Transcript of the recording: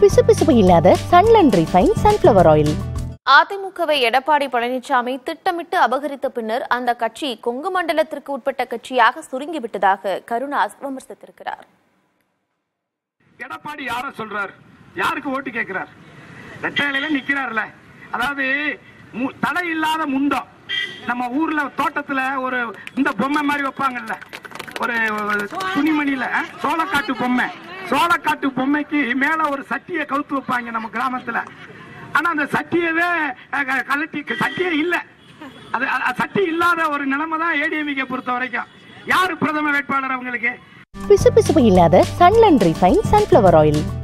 பிசுபிசுப்பு இல்லாத சன்லண்ட் refine sunflower oil அதிமுகவை எடப்பாடி பழனிசாமி திட்டமிட்டு அபகரித்த பின்னர் அந்த கட்சி கொங்கு மண்டலத்திற்கு உட்பட்ட கட்சியாக சுருங்கிவிட்டதாக கருணாஸ் விமர்சித்திருக்கிறார் எடப்பாடி யார சொல்றாரு யாருக்கு ஓட்டு கேட்கிறார் ரெட்டையில நிக்கிறாருல அதாவது மு- தலை இல்லாத முண்டம் நம்ம ஊர்ல தோட்டத்துல ஒரு இந்த பொம்மை மாதிரி வைப்பாங்கல்ல ஒரு துணிமணியில அஹ், சோளக்காட்டு பொம்மை சோளக்காட்டு பொம்மைக்கு மேல ஒரு சட்டியை கவுத்து வைப்பாங்க நம்ம கிராமத்துல ஆனா அந்த சட்டியவே அஹ், க- கழட்டி சட்டியே இல்ல அது அ- சட்டி இல்லாத ஒரு நிலைமை தான் ஏடிஎம்கே பொறுத்த வரைக்கும் யாரு பிரதம வேட்பாளர் அவங்களுக்கு பிசுபிசுப்பு இல்லாத சன்லண்ட் ரிஃபைன் சன்ஃப்ளவர் ஆயில்